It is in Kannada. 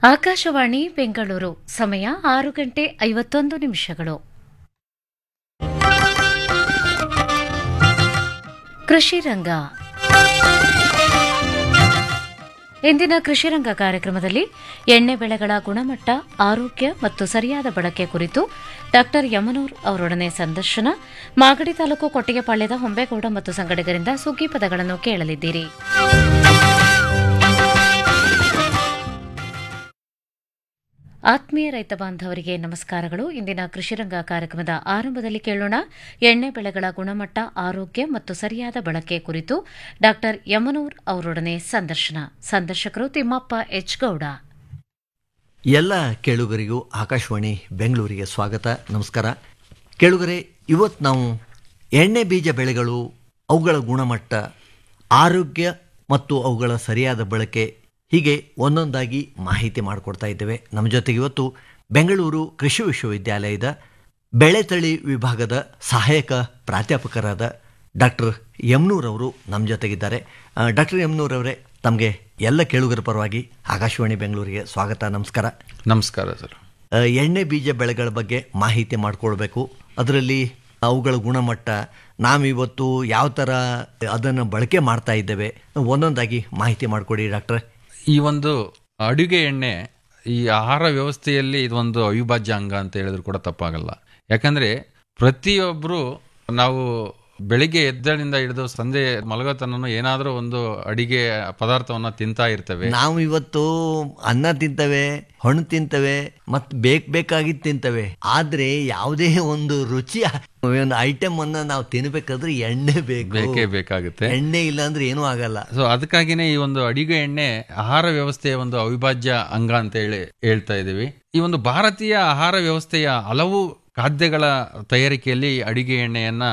ಆಕಾಶವಾಣಿ ಬೆಂಗಳೂರು ಸಮಯ ಆರು ಗಂಟೆ ಐವತ್ತೊಂದು ನಿಮಿಷಗಳು ಕೃಷಿ ರಂಗ ಇಂದಿನ ಕೃಷಿ ರಂಗ ಕಾರ್ಯಕ್ರಮದಲ್ಲಿ ಎಣ್ಣೆ ಬೆಳೆಗಳ ಗುಣಮಟ್ಟ ಆರೋಗ್ಯ ಮತ್ತು ಸರಿಯಾದ ಬಳಕೆ ಕುರಿತು ಡಾಕ್ಟರ್ ಯಮನೂರ್ ಅವರೊಡನೆ ಸಂದರ್ಶನ ಮಾಗಡಿ ತಾಲೂಕು ಕೊಟ್ಟಿಗೆಪಾಳ್ಯದ ಹೊಂಬೇಗೌಡ ಮತ್ತು ಸಂಗಡಿಗರಿಂದ ಸುಗ್ಗಿ ಪದಗಳನ್ನು ಕೇಳಲಿದ್ದೀರಿ ಆತ್ಮೀಯ ರೈತ ಬಾಂಧವರಿಗೆ ನಮಸ್ಕಾರಗಳು ಇಂದಿನ ಕೃಷಿರಂಗ ಕಾರ್ಯಕ್ರಮದ ಆರಂಭದಲ್ಲಿ ಕೇಳೋಣ ಎಣ್ಣೆ ಬೆಳೆಗಳ ಗುಣಮಟ್ಟ ಆರೋಗ್ಯ ಮತ್ತು ಸರಿಯಾದ ಬಳಕೆ ಕುರಿತು ಡಾಕ್ಟರ್ ಯಮನೂರ್ ಅವರೊಡನೆ ಸಂದರ್ಶನ ಸಂದರ್ಶಕರು ತಿಮ್ಮಪ್ಪ ಎಚ್ ಗೌಡ ಎಲ್ಲ ಕೇಳುಗರಿಗೂ ಆಕಾಶವಾಣಿ ಬೆಂಗಳೂರಿಗೆ ಸ್ವಾಗತ ನಮಸ್ಕಾರ ಕೇಳುಗರೆ ಇವತ್ತು ನಾವು ಎಣ್ಣೆ ಬೀಜ ಬೆಳೆಗಳು ಅವುಗಳ ಗುಣಮಟ್ಟ ಆರೋಗ್ಯ ಮತ್ತು ಅವುಗಳ ಸರಿಯಾದ ಬಳಕೆ ಹೀಗೆ ಒಂದೊಂದಾಗಿ ಮಾಹಿತಿ ಮಾಡಿಕೊಡ್ತಾ ಇದ್ದೇವೆ ನಮ್ಮ ಜೊತೆಗೆ ಇವತ್ತು ಬೆಂಗಳೂರು ಕೃಷಿ ವಿಶ್ವವಿದ್ಯಾಲಯದ ಬೆಳೆತಳಿ ವಿಭಾಗದ ಸಹಾಯಕ ಪ್ರಾಧ್ಯಾಪಕರಾದ ಡಾಕ್ಟರ್ ಯಮ್ನೂರ್ ಅವರು ನಮ್ಮ ಜೊತೆಗಿದ್ದಾರೆ ಡಾಕ್ಟರ್ ಯಮ್ನೂರ್ ಅವರೇ ತಮಗೆ ಎಲ್ಲ ಕೇಳುಗರ ಪರವಾಗಿ ಆಕಾಶವಾಣಿ ಬೆಂಗಳೂರಿಗೆ ಸ್ವಾಗತ ನಮಸ್ಕಾರ ನಮಸ್ಕಾರ ಸರ್ ಆ, ಎಣ್ಣೆ ಬೀಜ ಬೆಳೆಗಳ ಬಗ್ಗೆ ಮಾಹಿತಿ ಮಾಡಿಕೊಳ್ಬೇಕು ಅದರಲ್ಲಿ ಅವುಗಳ ಗುಣಮಟ್ಟ ನಾವಿವತ್ತು ಯಾವ ಥರ ಅದನ್ನು ಬಳಕೆ ಮಾಡ್ತಾ ಇದ್ದೇವೆ ಒಂದೊಂದಾಗಿ ಮಾಹಿತಿ ಮಾಡಿಕೊಡಿ ಡಾಕ್ಟ್ರೆ ಈ ಒಂದು ಅಡುಗೆ ಎಣ್ಣೆ ಈ ಆಹಾರ ವ್ಯವಸ್ಥೆಯಲ್ಲಿ ಇದೊಂದು ಅವಿಭಾಜ್ಯ ಅಂಗ ಅಂತ ಹೇಳಿದ್ರು ಕೂಡ ತಪ್ಪಾಗಲ್ಲ ಯಾಕಂದ್ರೆ ಪ್ರತಿಯೊಬ್ಬರು ನಾವು ಬೆಳಿಗ್ಗೆ ಎದ್ದಳಿಂದ ಹಿಡಿದು ಸಂಜೆ ಮಲಗೋ ತನಕ ಏನಾದರೂ ಒಂದು ಅಡಿಗೆ ಪದಾರ್ಥವನ್ನ ತಿಂತಾ ಇರ್ತೇವೆ ನಾವು ಇವತ್ತು ಅನ್ನ ತಿಂತವೆ ಹಣ್ಣು ತಿಂತವೆ ಮತ್ ಬೇಕ್ ಬೇಕಾಗಿದ್ದು ತಿಂತವೆ ಆದ್ರೆ ಯಾವುದೇ ಒಂದು ರುಚಿ ಒಂದು ಐಟಮ್ ಅನ್ನ ನಾವು ತಿನ್ಬೇಕಾದ್ರೆ ಎಣ್ಣೆ ಬೇಕು ಬೇಕೇ ಬೇಕಾಗುತ್ತೆ ಎಣ್ಣೆ ಇಲ್ಲ ಅಂದ್ರೆ ಏನೂ ಆಗಲ್ಲ ಸೊ ಅದಕ್ಕಾಗಿನೇ ಈ ಒಂದು ಅಡಿಗೆ ಎಣ್ಣೆ ಆಹಾರ ವ್ಯವಸ್ಥೆಯ ಒಂದು ಅವಿಭಾಜ್ಯ ಅಂಗ ಅಂತ ಹೇಳಿ ಹೇಳ್ತಾ ಇದೀವಿ ಈ ಒಂದು ಭಾರತೀಯ ಆಹಾರ ವ್ಯವಸ್ಥೆಯ ಹಲವು ಖಾದ್ಯಗಳ ತಯಾರಿಕೆಯಲ್ಲಿ ಅಡಿಗೆ ಎಣ್ಣೆಯನ್ನ